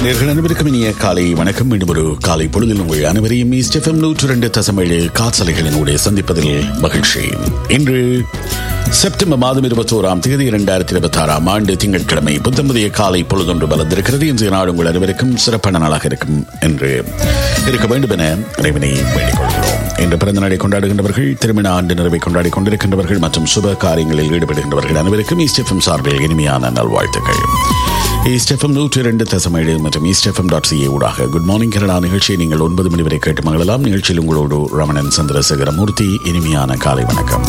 நேர்கள் அனைவருக்கும் இனிய காலை வணக்கம் மீண்டும் ஒரு காலை பொழுதில் உங்கள் அனைவரையும் ஸ்டெஃபம் நூற்று ரெண்டு தசமேழு காசலைகளினுடைய சந்திப்பதில் மகிழ்ச்சி இன்று செப்டம்பர் மாதம் இருபத்தோராம் தேதி இரண்டாயிரத்தி இருபத்தி ஆறாம் ஆண்டு திங்கட்கிழமை புத்தம்பதிய காலை பொழுதொன்று வளர்ந்திருக்கிறது இன்றைய நாடு உங்கள் அனைவருக்கும் சிறப்பான நாளாக இருக்கும் என்று இருக்க வேண்டும் என இறைவனை வேண்டிக் கொள்கிறோம் இன்று பிறந்த நாளை கொண்டாடுகின்றவர்கள் திருமண ஆண்டு நிறைவை கொண்டாடி கொண்டிருக்கின்றவர்கள் மற்றும் சுப காரியங்களில் ஈடுபடுகின்றவர்கள் அனைவருக்கும் ஈஸ்டெஃபம் சார்பில் இனிமையான நல்வாழ்த்துக்கள் ஈஸ்டெஃபம் நூற்றி இரண்டு தசமேழு மற்றும் ஈஸ்டெஃபம் டாட் சிஏ ஊடாக குட் மார்னிங் கனடா நிகழ்ச்சியை நீங்கள் ஒன்பது மணி வரை கேட்டு மகளலாம் நிகழ்ச்சியில் உங்களோடு ரமணன் சந்திரசேகரமூர்த்தி இனிமையான காலை வணக்கம்